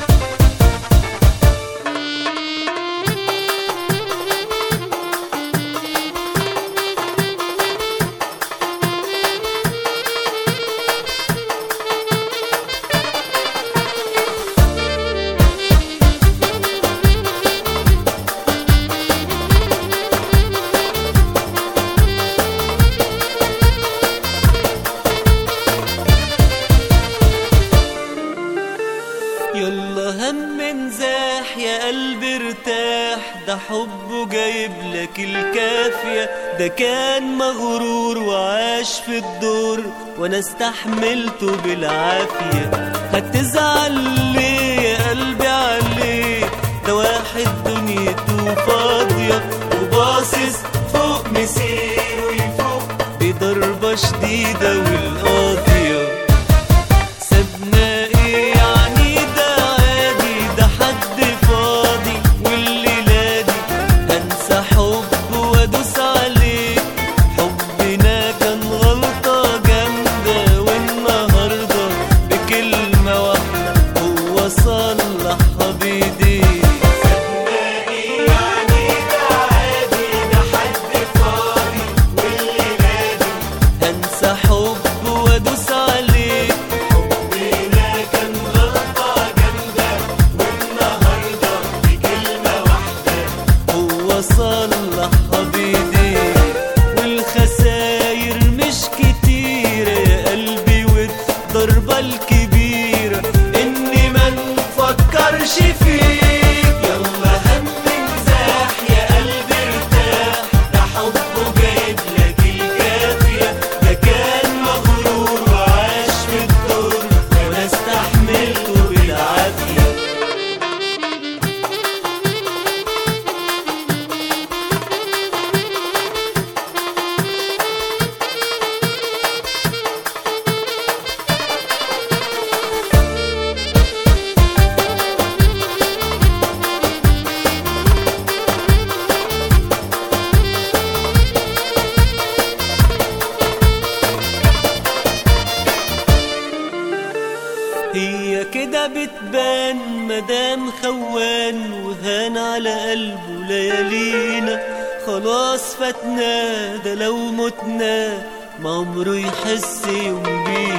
يلا هم نزاح يا قلبي ارتاح ده حبه جايب لك الكافية ده كان مغرور وعاش في الدور وانا استحملته بالعافية هتزعل ليه يا قلبي عليه ده واحد دنيته فاضية وباصص فوق مسيره يفوق بضربة شديدة والقاضية سابنا ايه يعني ده عادي ده حد فاضي والليلة دي هنسى حب وادوس عليه حبنا كان غلطة جامدة والنهاردة بكلمة واحدة هو صلحها بايديه سابنا ايه يعني ده عادي ده حد فاضي والليلة دي هنسى حب وادوس عليه حبنا كان غلطة جامدة والنهاردة بكلمة واحدة هو صلحها بايديه والخساير مش كتيرة يا قلبي والضربة الكبيرة اني ما نفكرش فيك يلا هم نزاح يا قلبي ارتاح ده حبه جايب لك الكافية ده كان مغرور وعاش في الدور وانا استحملته بالعافية هي كده بتبان مدام خوان وهان على قلبه ليالينا خلاص فاتنا ده لو متنا ما عمره يحس يوم بينا